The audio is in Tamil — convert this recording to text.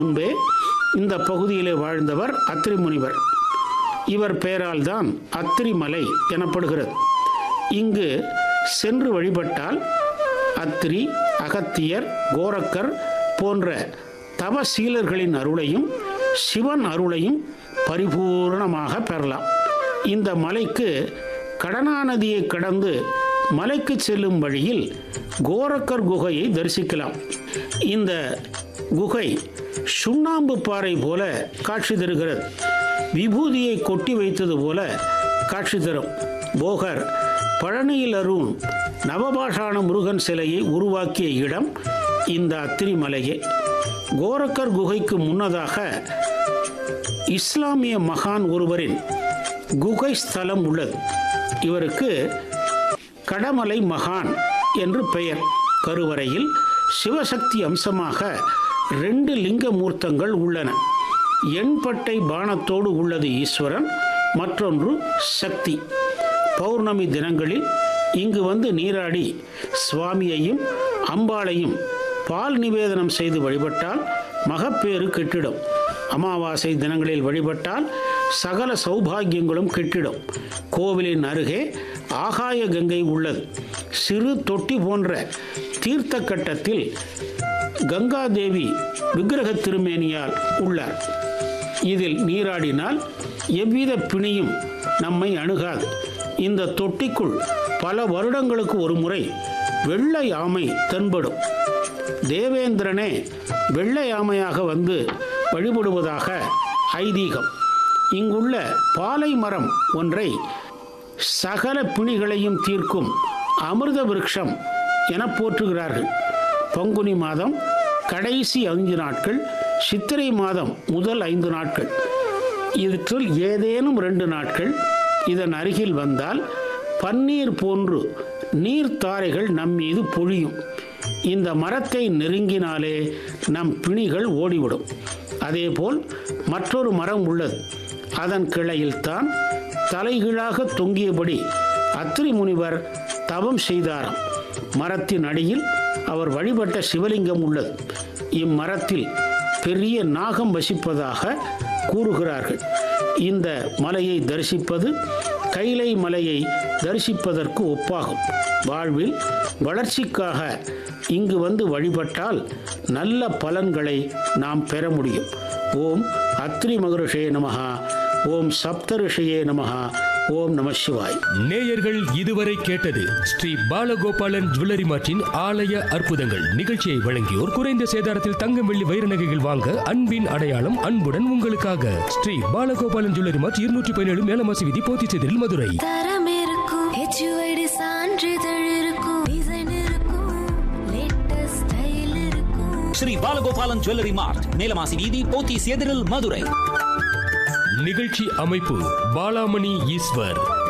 முன்பே இந்த பகுதியிலே வாழ்ந்தவர் அத்திரி முனிவர் இவர் பெயரால் தான் அத்திரி மலை எனப்படுகிறது இங்கு சென்று வழிபட்டால் அத்திரி அகத்தியர் கோரக்கர் போன்ற தவசீலர்களின் அருளையும் சிவன் அருளையும் பரிபூரணமாக பெறலாம் இந்த மலைக்கு கடனா நதியை கடந்து மலைக்கு செல்லும் வழியில் கோரக்கர் குகையை தரிசிக்கலாம் இந்த குகை சுண்ணாம்பு பாறை போல காட்சி தருகிறது விபூதியை கொட்டி வைத்தது போல காட்சி தரும் போகர் பழனியில் அருண் நவபாஷான முருகன் சிலையை உருவாக்கிய இடம் இந்த அத்திரிமலையே கோரக்கர் குகைக்கு முன்னதாக இஸ்லாமிய மகான் ஒருவரின் குகை ஸ்தலம் உள்ளது இவருக்கு கடமலை மகான் என்று பெயர் கருவறையில் சிவசக்தி அம்சமாக ரெண்டு லிங்க மூர்த்தங்கள் உள்ளன எண்பட்டை பானத்தோடு உள்ளது ஈஸ்வரன் மற்றொன்று சக்தி பௌர்ணமி தினங்களில் இங்கு வந்து நீராடி சுவாமியையும் அம்பாளையும் பால் நிவேதனம் செய்து வழிபட்டால் மகப்பேறு கெட்டிடும் அமாவாசை தினங்களில் வழிபட்டால் சகல சௌபாகியங்களும் கெட்டிடும் கோவிலின் அருகே ஆகாய கங்கை உள்ளது சிறு தொட்டி போன்ற தீர்த்த கட்டத்தில் கங்காதேவி விக்கிரக திருமேனியால் உள்ளார் இதில் நீராடினால் எவ்வித பிணியும் நம்மை அணுகாது இந்த தொட்டிக்குள் பல வருடங்களுக்கு ஒரு முறை வெள்ளை ஆமை தென்படும் தேவேந்திரனே வெள்ளை ஆமையாக வந்து வழிபடுவதாக ஐதீகம் இங்குள்ள பாலை மரம் ஒன்றை சகல பிணிகளையும் தீர்க்கும் அமிர்த விருட்சம் என போற்றுகிறார்கள் பங்குனி மாதம் கடைசி ஐந்து நாட்கள் சித்திரை மாதம் முதல் ஐந்து நாட்கள் இதுக்குள் ஏதேனும் ரெண்டு நாட்கள் இதன் அருகில் வந்தால் பன்னீர் போன்று நீர்த்தாரைகள் நம் மீது பொழியும் இந்த மரத்தை நெருங்கினாலே நம் பிணிகள் ஓடிவிடும் அதேபோல் மற்றொரு மரம் உள்ளது அதன் கிளையில்தான் தலைகீழாக தொங்கியபடி அத்திரி முனிவர் தவம் செய்தாராம் மரத்தின் அடியில் அவர் வழிபட்ட சிவலிங்கம் உள்ளது இம்மரத்தில் பெரிய நாகம் வசிப்பதாக கூறுகிறார்கள் இந்த மலையை தரிசிப்பது கைலை மலையை தரிசிப்பதற்கு ஒப்பாகும் வாழ்வில் வளர்ச்சிக்காக இங்கு வந்து வழிபட்டால் நல்ல பலன்களை நாம் பெற முடியும் ஓம் அத்ரி மகரிஷே நமஹா ஓம் சப்த ரிஷியே நமஹா ஓம் நம சிவாய் நேயர்கள் இதுவரை கேட்டது ஸ்ரீ பாலகோபாலன் ஜுவல்லரி மார்ட்டின் ஆலய அற்புதங்கள் நிகழ்ச்சியை வழங்கியோர் குறைந்த சேதாரத்தில் தங்கம் வெள்ளி வைர நகைகள் வாங்க அன்பின் அடையாளம் அன்புடன் உங்களுக்காக ஸ்ரீ பாலகோபாலன் ஜுவல்லரி மார்ட் இருநூற்றி பதினேழு மேலமாசி விதி போத்திச்செதில் மதுரை தரம் இருக்கும் ஹெச்யூஐடி சான்றிதழ் இருக்கும் டிசைன் இருக்கும் லேட்டஸ்ட் ஸ்டைல் இருக்கும் ஸ்ரீ பாலகோபாலன் ஜுவல்லரி மார்ட் மேலமாசி வீதி போத்தீஸ் எதிரில் மதுரை நிகழ்ச்சி அமைப்பு பாலாமணி ஈஸ்வர்